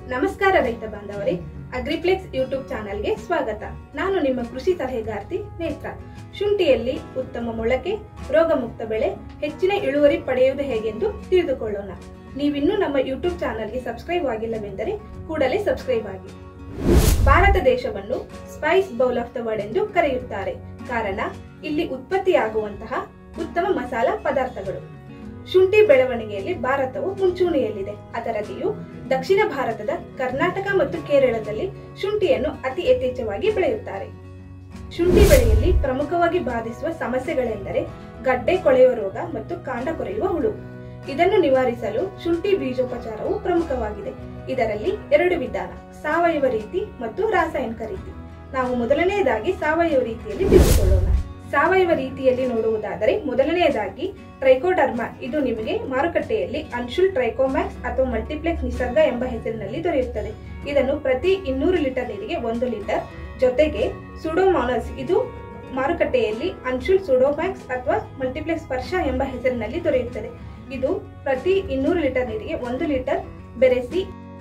ನಮಸ್ಕಾರ ರೈತ ಬಾಂಧವರೇ ಅಗ್ರಿಪ್ಲೆಕ್ಸ್ ಯೂಟ್ಯೂಬ್ ಚಾನೆಲ್ಗೆ ಸ್ವಾಗತ ನಾನು ನಿಮ್ಮ ಕೃಷಿ ಸಲಹೆಗಾರ್ತಿ ನೇತ್ರ ಶುಂಠಿಯಲ್ಲಿ ಉತ್ತಮ ಮೊಳಕೆ ರೋಗಮುಕ್ತ ಬೆಳೆ ಹೆಚ್ಚಿನ ಇಳುವರಿ ಪಡೆಯುವುದು ಹೇಗೆಂದು ತಿಳಿದುಕೊಳ್ಳೋಣ ನೀವಿನ್ನೂ ನಮ್ಮ ಯೂಟ್ಯೂಬ್ ಚಾನೆಲ್ಗೆ ಸಬ್ಸ್ಕ್ರೈಬ್ ಆಗಿಲ್ಲವೆಂದರೆ ಕೂಡಲೇ ಸಬ್ಸ್ಕ್ರೈಬ್ ಆಗಿ ಭಾರತ ದೇಶವನ್ನು spice bowl of the world ಎಂದು ಕರೆಯುತ್ತಾರೆ ಕಾರಣ ಇಲ್ಲಿ ಉತ್ಪತ್ತಿಯಾಗುವಂತಹ ಉತ್ತಮ ಮಸಾಲಾ ಪದಾರ್ಥಗಳು ಶುಂಠಿ ಬೆಳವಣಿಗೆಯಲ್ಲಿ ಭಾರತವು ಮುಂಚೂಣಿಯಲ್ಲಿದೆ ಅದರಲ್ಲಿಯೂ ದಕ್ಷಿಣ ಭಾರತದ ಕರ್ನಾಟಕ ಮತ್ತು ಕೇರಳದಲ್ಲಿ ಶುಂಠಿಯನ್ನು ಅತಿ ಯಥೇಚ್ಛವಾಗಿ ಬೆಳೆಯುತ್ತಾರೆ ಶುಂಠಿ ಬೆಳೆಯಲ್ಲಿ ಪ್ರಮುಖವಾಗಿ ಬಾಧಿಸುವ ಸಮಸ್ಯೆಗಳೆಂದರೆ ಗಡ್ಡೆ ಕೊಳೆಯುವ ರೋಗ ಮತ್ತು ಕಾಂಡ ಕೊರೆಯುವ ಹುಳು ಇದನ್ನು ನಿವಾರಿಸಲು ಶುಂಠಿ ಬೀಜೋಪಚಾರವು ಪ್ರಮುಖವಾಗಿದೆ ಇದರಲ್ಲಿ ಎರಡು ವಿಧಾನ ಸಾವಯವ ರೀತಿ ಮತ್ತು ರಾಸಾಯನಿಕ ರೀತಿ ನಾವು ಮೊದಲನೆಯದಾಗಿ ಸಾವಯವ ರೀತಿಯಲ್ಲಿ ತಿಳಿದುಕೊಳ್ಳೋಣ ಸಾವಯವ ರೀತಿಯಲ್ಲಿ ನೋಡುವುದಾದರೆ ಮೊದಲನೆಯದಾಗಿ ಟ್ರೈಕೋಡರ್ಮಾ ಇದು ನಿಮಗೆ ಮಾರುಕಟ್ಟೆಯಲ್ಲಿ ಅನ್ಶುಲ್ ಟ್ರೈಕೋಮ್ಯಾಕ್ಸ್ ಅಥವಾ ಮಲ್ಟಿಪ್ಲೆಕ್ಸ್ ನಿಸರ್ಗ ಎಂಬ ಹೆಸರಿನಲ್ಲಿ ದೊರೆಯುತ್ತದೆ ಇದನ್ನು ಪ್ರತಿ ಇನ್ನೂರು ಲೀಟರ್ ನೀರಿಗೆ ಒಂದು ಲೀಟರ್ ಜೊತೆಗೆ ಸುಡೋಮಾನಸ್ ಇದು ಮಾರುಕಟ್ಟೆಯಲ್ಲಿ ಅನ್ಶುಲ್ ಸುಡೋಮ್ಯಾಕ್ಸ್ ಅಥವಾ ಮಲ್ಟಿಪ್ಲೆಕ್ಸ್ ಸ್ಪರ್ಶ ಎಂಬ ಹೆಸರಿನಲ್ಲಿ ದೊರೆಯುತ್ತದೆ ಇದು ಪ್ರತಿ ಇನ್ನೂರು ಲೀಟರ್ ನೀರಿಗೆ ಒಂದು ಲೀಟರ್ ಬೆರೆಸಿ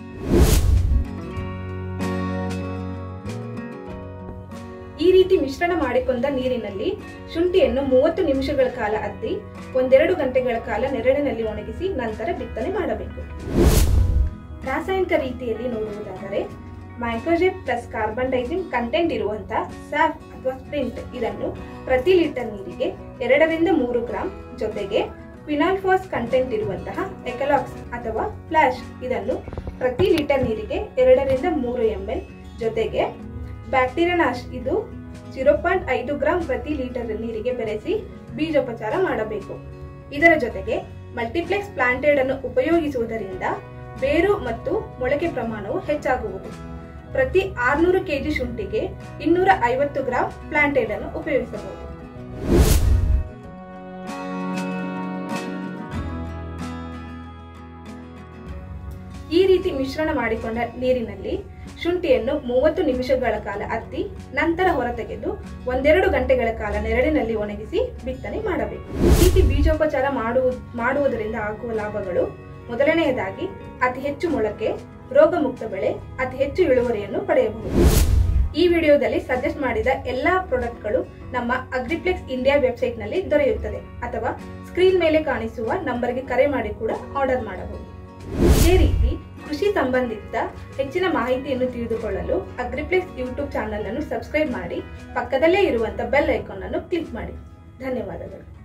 ಈ ರೀತಿ ಮಿಶ್ರಣ ಮಾಡಿಕೊಂಡ ನೀರಿನಲ್ಲಿ ಶುಂಠಿಯನ್ನು ಮೂವತ್ತು ನಿಮಿಷಗಳ ಕಾಲ ಅದ್ದಿ ಒಂದೆರಡು ಗಂಟೆಗಳ ಕಾಲ ನೆರಳಿನಲ್ಲಿ ಒಣಗಿಸಿ ನಂತರ ಬಿತ್ತನೆ ಮಾಡಬೇಕು ರಾಸಾಯನಿಕ ರೀತಿಯಲ್ಲಿ ನೋಡುವುದಾದರೆ ಮೈಕ್ರೋಜೆಪ್ ಪ್ಲಸ್ ಕಾರ್ಬನ್ ಡೈಸಿನ್ ಕಂಟೆಂಟ್ ಇರುವಂತಹ ಸ್ಯಾಫ್ ಅಥವಾ ಸ್ಪ್ರಿಂಟ್ ಇದನ್ನು ಪ್ರತಿ ಲೀಟರ್ ನೀರಿಗೆ ಎರಡರಿಂದ ಮೂರು ಗ್ರಾಂ ಜೊತೆಗೆ ಫಿನಾಲ್ಫಾಸ್ ಕಂಟೆಂಟ್ ಇರುವಂತಹ ಎಕಲಾಕ್ಸ್ ಅಥವಾ ಫ್ಲಾಶ್ ಇದನ್ನು ಪ್ರತಿ ಲೀಟರ್ ನೀರಿಗೆ ಎರಡರಿಂದ ಮೂರು ಎಂ ಎಲ್ ಜೊತೆಗೆ ಬ್ಯಾಕ್ಟೀರಿಯಾನಾಶ್ ಇದು ಜೀರೋ ಪಾಯಿಂಟ್ ಐದು ಗ್ರಾಂ ಪ್ರತಿ ಲೀಟರ್ ನೀರಿಗೆ ಬೆರೆಸಿ ಬೀಜೋಪಚಾರ ಮಾಡಬೇಕು ಇದರ ಜೊತೆಗೆ ಮಲ್ಟಿಪ್ಲೆಕ್ಸ್ ಪ್ಲಾಂಟೆಡ್ ಅನ್ನು ಉಪಯೋಗಿಸುವುದರಿಂದ ಬೇರು ಮತ್ತು ಮೊಳಕೆ ಪ್ರಮಾಣವು ಹೆಚ್ಚಾಗುವುದು ಪ್ರತಿ ಆರ್ನೂರು ಕೆಜಿ ಶುಂಠಿಗೆ ಇನ್ನೂರ ಐವತ್ತು ಗ್ರಾಂ ಪ್ಲಾಂಟೆಡ್ ಅನ್ನು ಉಪಯೋಗಿಸಬಹುದು ಈ ರೀತಿ ಮಿಶ್ರಣ ಮಾಡಿಕೊಂಡ ನೀರಿನಲ್ಲಿ ಶುಂಠಿಯನ್ನು ಮೂವತ್ತು ನಿಮಿಷಗಳ ಕಾಲ ಅತ್ತಿ ನಂತರ ಹೊರತೆಗೆದು ಒಂದೆರಡು ಗಂಟೆಗಳ ಕಾಲ ನೆರಳಿನಲ್ಲಿ ಒಣಗಿಸಿ ಬಿತ್ತನೆ ಮಾಡಬೇಕು ಈ ರೀತಿ ಬೀಜೋಪಚಾರ ಮಾಡುವು ಮಾಡುವುದರಿಂದ ಆಗುವ ಲಾಭಗಳು ಮೊದಲನೆಯದಾಗಿ ಅತಿ ಹೆಚ್ಚು ಮೊಳಕೆ ರೋಗಮುಕ್ತ ಬೆಳೆ ಅತಿ ಹೆಚ್ಚು ಇಳುವರಿಯನ್ನು ಪಡೆಯಬಹುದು ಈ ವಿಡಿಯೋದಲ್ಲಿ ಸಜೆಸ್ಟ್ ಮಾಡಿದ ಎಲ್ಲಾ ಪ್ರಾಡಕ್ಟ್ಗಳು ನಮ್ಮ ಅಗ್ರಿಪ್ಲೆಕ್ಸ್ ಇಂಡಿಯಾ ವೆಬ್ಸೈಟ್ನಲ್ಲಿ ದೊರೆಯುತ್ತದೆ ಅಥವಾ ಸ್ಕ್ರೀನ್ ಮೇಲೆ ಕಾಣಿಸುವ ನಂಬರ್ಗೆ ಕರೆ ಮಾಡಿ ಕೂಡ ಆರ್ಡರ್ ಮಾಡಬಹುದು ಇದೇ ರೀತಿ ಕೃಷಿ ಸಂಬಂಧಿತ ಹೆಚ್ಚಿನ ಮಾಹಿತಿಯನ್ನು ತಿಳಿದುಕೊಳ್ಳಲು ಅಗ್ರಿಪ್ಲೆಕ್ಸ್ ಯೂಟ್ಯೂಬ್ ಚಾನಲ್ ಅನ್ನು ಸಬ್ಸ್ಕ್ರೈಬ್ ಮಾಡಿ ಪಕ್ಕದಲ್ಲೇ ಇರುವಂತಹ ಬೆಲ್ ಐಕಾನ್ ಅನ್ನು ಕ್ಲಿಕ್ ಮಾಡಿ ಧನ್ಯವಾದಗಳು